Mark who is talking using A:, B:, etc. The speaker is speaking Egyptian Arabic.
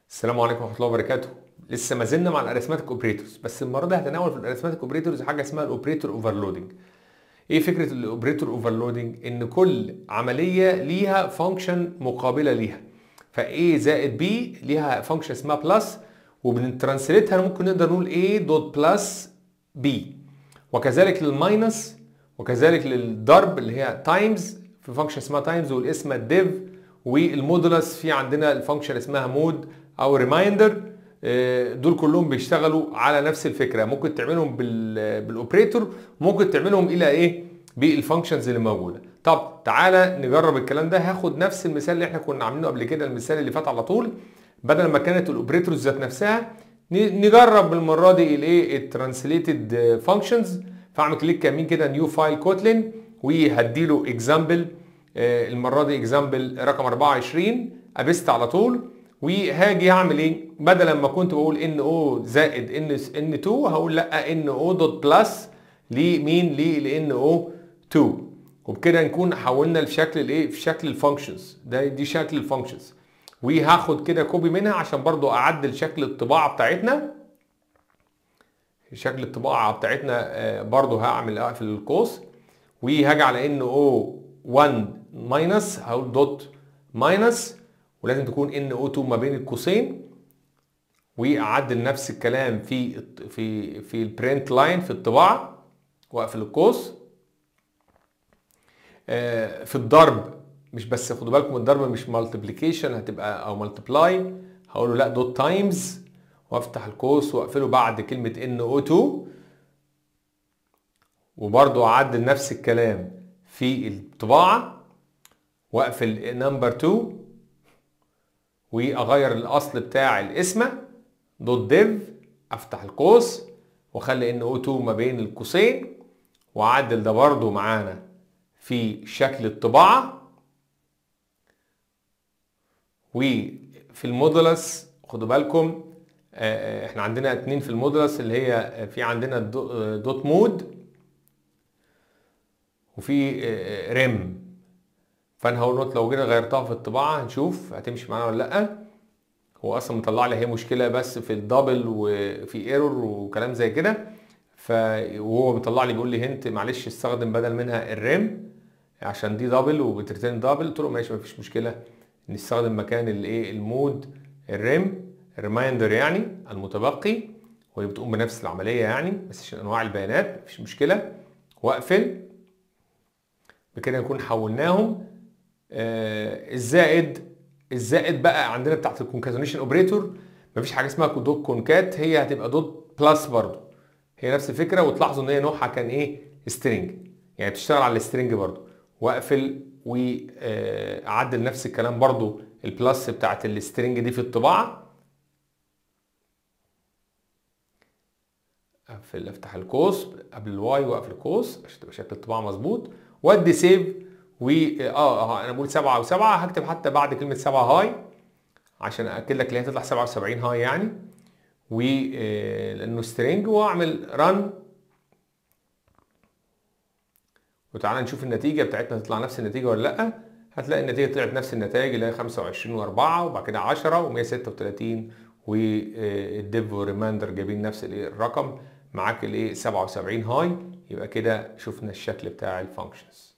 A: السلام عليكم ورحمه الله وبركاته لسه ما زلنا مع الاريثماتيك اوبريتورز بس المره دي هتناول في الاريثماتيك اوبريتورز حاجه اسمها الاوبريتور اوفرلودنج ايه فكره الاوبريتور اوفرلودنج ان كل عمليه ليها فانكشن مقابله ليها فا زائد بي ليها فانكشن اسمها بلس وبنترانسليتها ممكن نقدر نقول A دوت بلس بي وكذلك للماينس وكذلك للضرب اللي هي تايمز في فانكشن اسمها تايمز والاسم الديف والمودولس في عندنا الفانكشن اسمها مود او ريمايندر دول كلهم بيشتغلوا على نفس الفكره ممكن تعملهم بالاوبريتور ممكن تعملهم الى ايه بالفانكشنز اللي موجوده طب تعالى نجرب الكلام ده هاخد نفس المثال اللي احنا كنا عاملينه قبل كده المثال اللي فات على طول بدل ما كانت الاوبريتورز ذات نفسها نجرب المره دي الايه الترانسليتد فانكشنز فاعمل كليك يمين كده نيو فايل كوتلين وهديله اكزامبل المره دي اكزامبل رقم 24 ابست على طول وهاجي اعمل ايه بدل ما كنت بقول ان او زائد ان ان 2 هقول لا ان او دوت بلس لمين لان او 2 وبكده نكون حولنا لشكل الايه في شكل الفانكشنز ده دي شكل الفانكشنز وهاخد كده كوبي منها عشان برضو اعدل شكل الطباعه بتاعتنا شكل الطباعه بتاعتنا برضو هعمل اقفل القوس وهاجي على ان او 1 ماينس هقول دوت ماينس ولازم تكون ان او 2 ما بين القوسين واعدل نفس الكلام في في في البرنت لاين في الطباعه واقفل القوس في الضرب مش بس خدوا بالكم الضرب مش مالتيبليكيشن هتبقى او مالتيبلاي هقول له لا دوت تايمز وافتح القوس واقفله بعد كلمه ان او 2 وبرضو اعدل نفس الكلام في الطباعه واقفل نمبر 2 واغير الاصل بتاع الاسم دوت ديف افتح القوس واخلي ان او 2 ما بين القوسين واعدل ده برضو معانا في شكل الطباعه وفي المودولس خدوا بالكم احنا عندنا اتنين في المودولس اللي هي في عندنا دوت مود وفي ريم فانا هقول نوت لو جينا غيرتها في الطباعه هنشوف هتمشي معانا ولا لا هو اصلا مطلع لي هي مشكله بس في الدبل وفي ايرور وكلام زي كده ف وهو مطلع لي بيقول لي هنت معلش استخدم بدل منها الريم عشان دي دبل وبترتين دبل قلت له ماشي مفيش مشكله نستخدم مكان الايه المود الريم الريمايندر يعني المتبقي وهي بتقوم بنفس العمليه يعني بس عشان انواع البيانات مفيش مشكله واقفل بكده نكون حولناهم آه الزائد الزائد بقى عندنا بتاعت الكونكاتينيشن اوبريتور مفيش حاجه اسمها دوت كونكات هي هتبقى دوت بلس برضو هي نفس الفكره وتلاحظوا ان هي نوعها كان ايه سترينج يعني بتشتغل على السترينج برضو واقفل واعدل نفس الكلام برضو البلس بتاعت السترينج دي في الطباعه اقفل افتح القوس قبل الواي واقفل القوس عشان تبقى شكل الطباعه مظبوط وادي سيف و اه انا بقول 7 و7 هكتب حتى بعد كلمه 7 هاي عشان ااكد لك ان هي تطلع 77 هاي يعني و لانه سترينج واعمل رن وتعالى نشوف النتيجه بتاعتنا تطلع نفس النتيجه ولا لا هتلاقي النتيجه طلعت نفس النتائج اللي هي 25 و4 وبعد كده 10 و136 والديف وريماندر جايبين نفس الرقم معاك الايه 77 هاي يبقى كده شفنا الشكل بتاع الفانكشنز